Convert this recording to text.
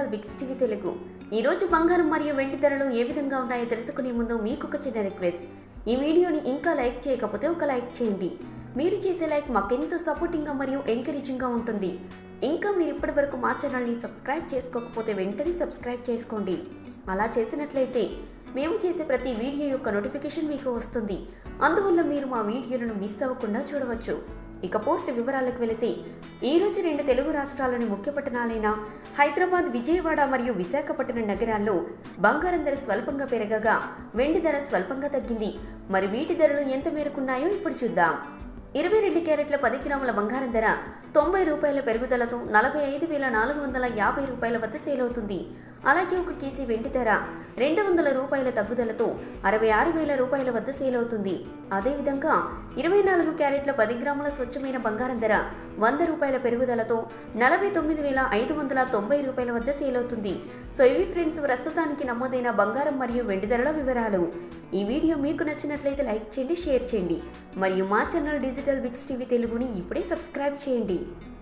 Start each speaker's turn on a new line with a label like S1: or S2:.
S1: digital Biggs TV Telugu ఈ రోజు బంగారం మరియు వెండి ధరలు ఏ విధంగా ఉన్నాయో తెలుసుకునే ముందు మీకు ఒక చిన్న రిక్వెస్ట్ ఈ వీడియోని ఇంకా లైక్ చేయకపోతే ఒక లైక్ చేయండి మీరు చేసే లైక్ మాకెంతో సపోర్టింగ్గా మరియు ఎంకరేజింగ్గా ఉంటుంది ఇంకా మీరు ఇప్పటి వరకు మా ఛానల్ని సబ్స్క్రైబ్ చేసుకోకపోతే వెంటనే సబ్స్క్రైబ్ చేసుకోండి అలా చేసినట్లయితే మేము చేసే ప్రతి వీడియో యొక్క నోటిఫికేషన్ మీకు వస్తుంది అందువల్ల మీరు మా వీడియోలను మిస్ అవ్వకుండా చూడవచ్చు ఇక పూర్తి వివరాలకు వెళితే ఈ రోజు రెండు తెలుగు రాష్ట్రాల్లోని ముఖ్య పట్టణాలైన హైదరాబాద్ విజయవాడ మరియు విశాఖపట్నం నగరాల్లో బంగారం ధర స్వల్పంగా పెరగగా వెండి ధర స్వల్పంగా తగ్గింది మరి వీటి ధరలు ఎంత మేరకున్నాయో ఇప్పుడు చూద్దాం ఇరవై రెండు క్యారెట్ల పది గ్రాముల బంగారం ధర తొంభై రూపాయల పెరుగుదలతో నలభై ఐదు వేల నాలుగు వందల యాభై రూపాయల వద్ద సేల్ అవుతుంది అలాగే ఒక కేజీ వెండి ధర రెండు వందల రూపాయల తగ్గుదలతో అరవై ఆరు వేల రూపాయల వద్ద సేల్ అవుతుంది అదేవిధంగా ఇరవై నాలుగు క్యారెట్ల పది గ్రాముల స్వచ్ఛమైన బంగారం ధర వంద రూపాయల పెరుగుదలతో నలభై తొమ్మిది వేల ఐదు వందల తొంభై రూపాయల వద్ద సేల్ అవుతుంది సో ఇవి ఫ్రెండ్స్ ప్రస్తుతానికి నమోదైన బంగారం మరియు వెండి ధరల వివరాలు ఈ వీడియో మీకు నచ్చినట్లయితే లైక్ చేయండి షేర్ చేయండి మరియు మా ఛానల్ డిజిటల్ బిగ్స్ టీవీ తెలుగుని ఇప్పుడే సబ్స్క్రైబ్ చేయండి